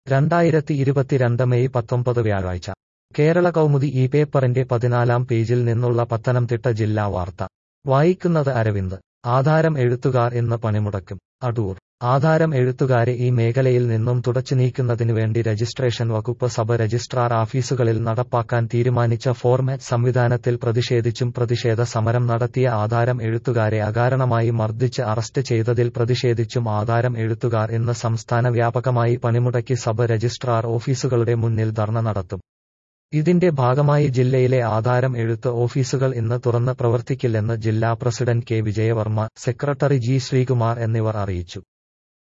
രണ്ടായിരത്തി ഇരുപത്തിരണ്ട് മെയ് പത്തൊമ്പത് വ്യാഴാഴ്ച കേരള കൗമുദി ഈ പേപ്പറിന്റെ പതിനാലാം പേജിൽ നിന്നുള്ള പത്തനംതിട്ട ജില്ലാ വാർത്ത വായിക്കുന്നത് അരവിന്ദ് ആധാരം എഴുത്തുകാർ ഇന്ന് പണിമുടക്കും അടൂർ ആധാരം എഴുത്തുകാരെ ഈ മേഖലയിൽ നിന്നും തുടച്ചു നീക്കുന്നതിനുവേണ്ടി രജിസ്ട്രേഷൻ വകുപ്പ് സബ് രജിസ്ട്രാർ ഓഫീസുകളിൽ നടപ്പാക്കാൻ തീരുമാനിച്ച ഫോർമാറ്റ് സംവിധാനത്തിൽ പ്രതിഷേധിച്ചും പ്രതിഷേധ സമരം നടത്തിയ ആധാരം എഴുത്തുകാരെ അകാരണമായി മർദ്ദിച്ച് അറസ്റ്റ് ചെയ്തതിൽ പ്രതിഷേധിച്ചും ആധാരം എഴുത്തുകാർ ഇന്ന് സംസ്ഥാന വ്യാപകമായി പണിമുടക്കി സബ് രജിസ്ട്രാർ ഓഫീസുകളുടെ മുന്നിൽ ധർണ നടത്തും ഇതിന്റെ ഭാഗമായി ജില്ലയിലെ ആധാരം എഴുത്ത് ഓഫീസുകൾ ഇന്ന് തുറന്ന് പ്രവർത്തിക്കില്ലെന്ന് ജില്ലാ president K Vijayavarma secretary G Sreekumar എന്നിവർ അറിയിച്ചു